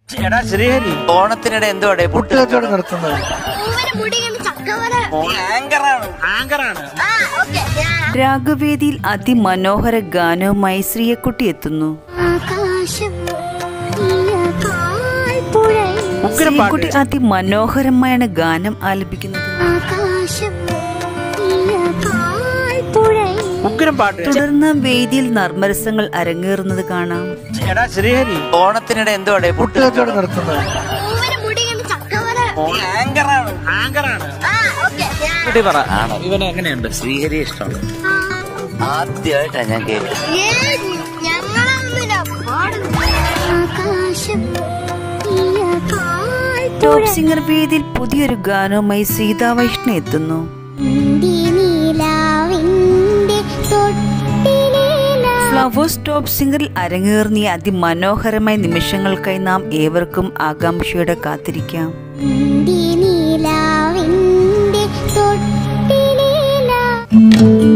എടാ ശ്രീഹരി ഓണത്തിനിടെ എന്തുവാടേ പുട്ട് കച്ചവടം നടത്തുന്നത് പൂവിന് മുടി കണ്ട് ചക്കവര ആങ്കറാണ് ആങ്കറാണ് ആ ഓക്കെ രാഗവേദിയിൽ അതിമനോഹര ഗാനവുമായി ശ്രീയക്കുട്ടി എത്തുന്നു ആകാശം നീലക്കാൽ പുഴയിൽ ശ്രീയക്കുട്ടി അതിമനോഹരമായാണ് ഗാനം ആലപിക്കുന്നത് ആകാശം നീലക്കാൽ പുഴയിൽ ഉഗ്രം പാട്ട് തുടർന്ന് വേദിയിൽ നർമ്മരസങ്ങൾ അരങ്ങേറുന്നത് കാണാം എടാ ശ്രീഹരി ഓണത്തിനിടെ എന്തുവാടേ പുട്ട് കച്ചവടം നടത്തുന്നത് പൂവിന് മുടി കണ്ട് ചക്കവര ആങ്കറാണ് ആങ്കറാണ് ആ ഓക്കെ കുട്ടി പറ ആണോ ഇവന് എങ്ങനെയുണ്ട് ശ്രീഹരി ഇഷ്ടമാണ് ആദ്യമായിട്ടാ ഞാൻ കേൾക്കുന്നത് ഞങ്ങളൊന്നുമില്ല പാടുന്നു ആകാശം നീലക്കാൽ ടോപ്പ് സിംഗർ വേദിയിൽ പുതിയൊരു ഗാനവുമായി സീതാ വൈഷ്ണ എത്തുന്നു നീലാവിന്റെ തൊട്ടിലേല ഫ്ലവേഴ്സ് ടോപ്പ് സിംഗറിൽ അരങ്ങേറിയ അതിമനോഹരമായ നിമിഷങ്ങൾക്കായി നാം ഏവർക്കും ആകാംക്ഷയോടെ കാത്തിരിക്കാം നീലാവിന്റെ തൊട്ടിലേല